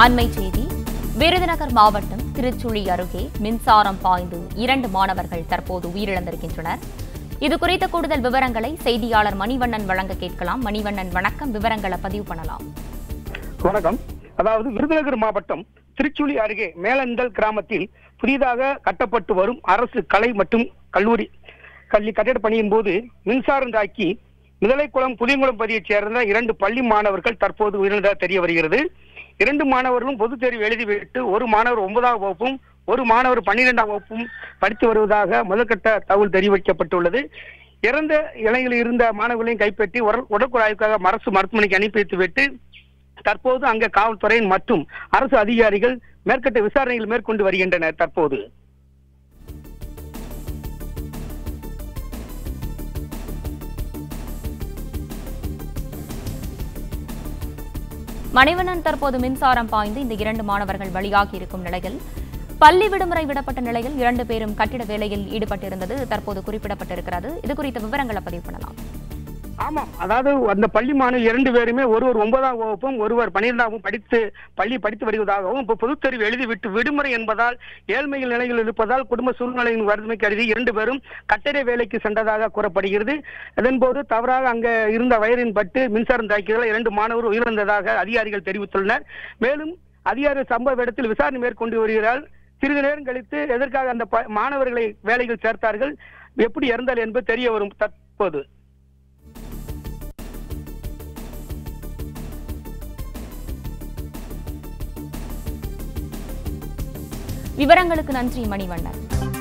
அண்மை செய்தி விருதுநகர் மாவட்டம் திருச்சுழி அருகே மின்சாரம் பாய்ந்து இரண்டு மாணவர்கள் தற்போது உயிரிழந்திருக்கின்றனர் இது குறித்த கூடுதல் விவரங்களை செய்தியாளர் மணிவண்ணன் வழங்க கேட்கலாம் மணிவண்ணன் வணக்கம் விவரங்களை பதிவு பண்ணலாம் வணக்கம் அதாவது விருதுநகர் மாவட்டம் திருச்சுழி அருகே மேலந்தல் கிராமத்தில் புதிதாக கட்டப்பட்டு வரும் அரசு கலை மற்றும் கல்லூரி கல்வி கட்டிட பணியின் போது மின்சாரம் தாக்கி முதலைக்குளம் புளியங்குளம் பகுதியைச் சேர்ந்த இரண்டு பள்ளி மாணவர்கள் தற்போது உயிரிழந்ததாக தெரிய வருகிறது இரண்டு மாணவர்களும் பொதுத் தேர்வு எழுதிவிட்டு ஒரு மாணவர் ஒன்பதாம் வகுப்பும் ஒரு மாணவர் பன்னிரெண்டாம் வகுப்பும் படித்து வருவதாக முதற்கட்ட தகவல் தெரிவிக்கப்பட்டுள்ளது இறந்த இலையில் இருந்த மாணவர்களையும் கைப்பற்றி உடல் உடற்குழாய்க்காக அரசு மருத்துவமனைக்கு அனுப்பி வைத்துவிட்டு தற்போது அங்க காவல்துறை மற்றும் அரசு அதிகாரிகள் மேற்கட்ட விசாரணைகள் மேற்கொண்டு வருகின்றனர் தற்போது மணிவண்ணன் தற்போது மின்சாரம் பாய்ந்து இந்த இரண்டு மாணவர்கள் பலியாகி இருக்கும் நிலையில் பள்ளி விடுமுறை விடப்பட்ட நிலையில் இரண்டு பேரும் கட்டிட வேலையில் ஈடுபட்டிருந்தது தற்போது குறிப்பிடப்பட்டிருக்கிறது இது குறித்த விவரங்களை பதிவு பண்ணலாம் ஆமாம் அதாவது அந்த பள்ளி மாணவர் இரண்டு பேருமே ஒருவர் ஒன்பதாம் வகுப்பும் ஒருவர் பன்னிரெண்டாம் படித்து பள்ளி படித்து வருவதாகவும் இப்போ பொதுத் தேர்வு எழுதிவிட்டு விடுமுறை என்பதால் ஏழ்மையில் நிலையில் இருப்பதால் குடும்ப சூழ்நிலையின் வறுமை கருதி இரண்டு பேரும் கட்டிட வேலைக்கு சென்றதாக கூறப்படுகிறது இதன்போது தவறாக அங்க இருந்த வயரின் பட்டு மின்சாரம் தாக்கியதால் இரண்டு மாணவர் உயிரிழந்ததாக அதிகாரிகள் தெரிவித்துள்ளனர் மேலும் அதிகாரிகள் சம்பவ இடத்தில் விசாரணை மேற்கொண்டு வருகிறார் சிறிது நேரம் கழித்து எதற்காக அந்த ப- மாணவர்களை வேலைகள் சேர்த்தார்கள் எப்படி இறந்தால் என்பது தெரிய வரும் தற்போது விவரங்களுக்கு நன்றி மணிவண்ணன்